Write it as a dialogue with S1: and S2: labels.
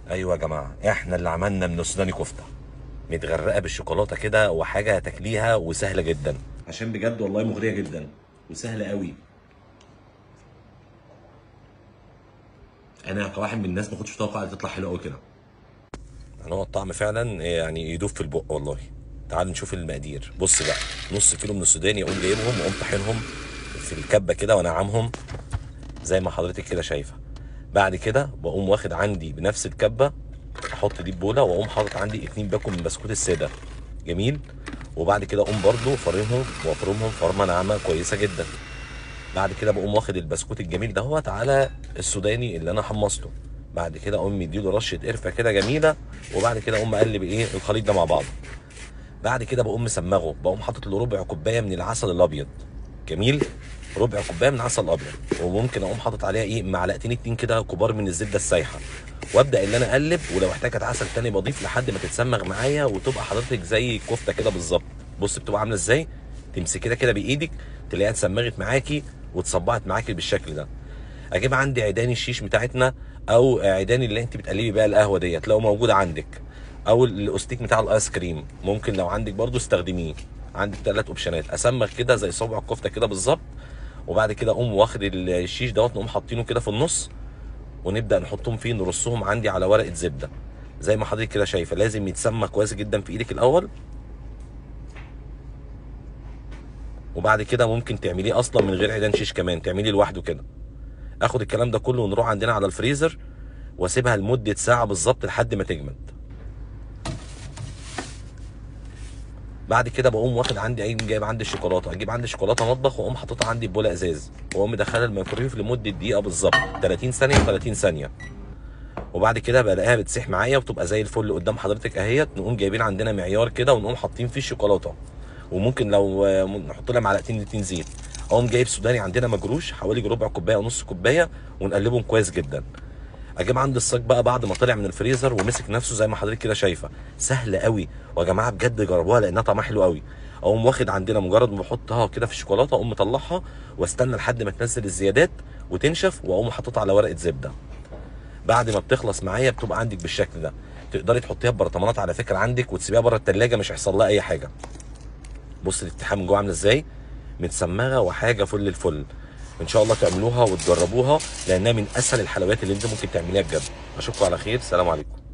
S1: ايوه يا جماعه احنا اللي عملنا من السوداني كفته متغرقه بالشوكولاته كده وحاجه تاكليها وسهله جدا عشان بجد والله مغريه جدا وسهله قوي انا كواحد من الناس ما كنتش متوقع ان تطلع حلوه قوي كده يعني هو الطعم فعلا يعني يدوب في البق والله تعال نشوف المقادير بص بقى نص كيلو من السوداني اقوم جايبهم واقوم طحينهم في الكبه كده وانعمهم زي ما حضرتك كده شايفه بعد كده بقوم واخد عندي بنفس الكبه احط دي بوله واقوم حاطط عندي اتنين باكو من بسكوت الساده جميل وبعد كده اقوم برضو فارمهم وافرمهم فرمه ناعمه كويسه جدا بعد كده بقوم واخد البسكوت الجميل دهوت على السوداني اللي انا حمصته بعد كده اقوم مديله رشه قرفه كده جميله وبعد كده اقوم اقلب ايه الخليط ده مع بعضه بعد كده بقوم مسمغه بقوم حاطط له ربع كوبايه من العسل الابيض جميل ربع كوبايه من العسل الابيض وممكن اقوم حاطط عليها ايه معلقتين اتنين كده كبار من الزبده السايحه وابدا ان انا اقلب ولو احتاجت عسل تاني بضيف لحد ما تتسمغ معايا وتبقى حضرتك زي الكفته كده بالظبط بص بتبقى عامله ازاي تمسكي كده كده بايدك تلاقيها اتسمغت معاكي واتصبعت معاكي بالشكل ده اجيب عندي عيدان الشيش بتاعتنا او عيدان اللي انت بتقلبي بيها القهوه ديت لو موجوده عندك او الاستيك بتاع الايس كريم ممكن لو عندك برضو استخدميه عندك ثلاث اوبشنات اسمغ كده زي صبع الكفته كده بالظبط وبعد كده اقوم واخد الشيش دوت نقوم حاطينه كده في النص ونبدا نحطهم فيه نرصهم عندي على ورقه زبده زي ما حضرتك كده شايفه لازم يتسمى كويس جدا في ايدك الاول وبعد كده ممكن تعمليه اصلا من غير عيدان شيش كمان تعمليه لوحده كده اخد الكلام ده كله ونروح عندنا على الفريزر واسيبها لمده ساعه بالظبط لحد ما تجمد بعد كده بقوم واخد عندي ايه جايب عندي الشوكولاته اجيب عندي شوكولاته مطبخ واقوم حاططها عندي في بوله ازاز واقوم مدخلها الميكرويف لمده دقيقه بالظبط 30 ثانيه و30 ثانيه وبعد كده بلاقيها بتسيح معايا وتبقى زي الفل قدام حضرتك اهيت نقوم جايبين عندنا معيار كده ونقوم حاطين فيه الشوكولاته وممكن لو نحط لها معلقتين اتنين زيت اقوم جايب سوداني عندنا مجروش حوالي ربع كوبايه ونص كوبايه ونقلبهم كويس جدا اجيب عند الصاج بقى بعد ما طلع من الفريزر ومسك نفسه زي ما حضرتك كده شايفه سهله قوي ويا جماعه بجد جربوها لانها طعمها حلو قوي اقوم واخد عندنا مجرد ما بحطها كده في الشوكولاته اقوم مطلعها واستنى لحد ما تنزل الزيادات وتنشف واقوم حاططها على ورقه زبده بعد ما بتخلص معايا بتبقى عندك بالشكل ده تقدري تحطيها ببرطمانات على فكره عندك وتسيبيها بره التلاجة مش هيحصل لها اي حاجه بص الاتحاد من جوه عامله ازاي متسمغه وحاجه فل الفل ان شاء الله تعملوها وتجربوها لانها من اسهل الحلويات اللي انت ممكن تعمليها بجد اشوفكم على خير سلام عليكم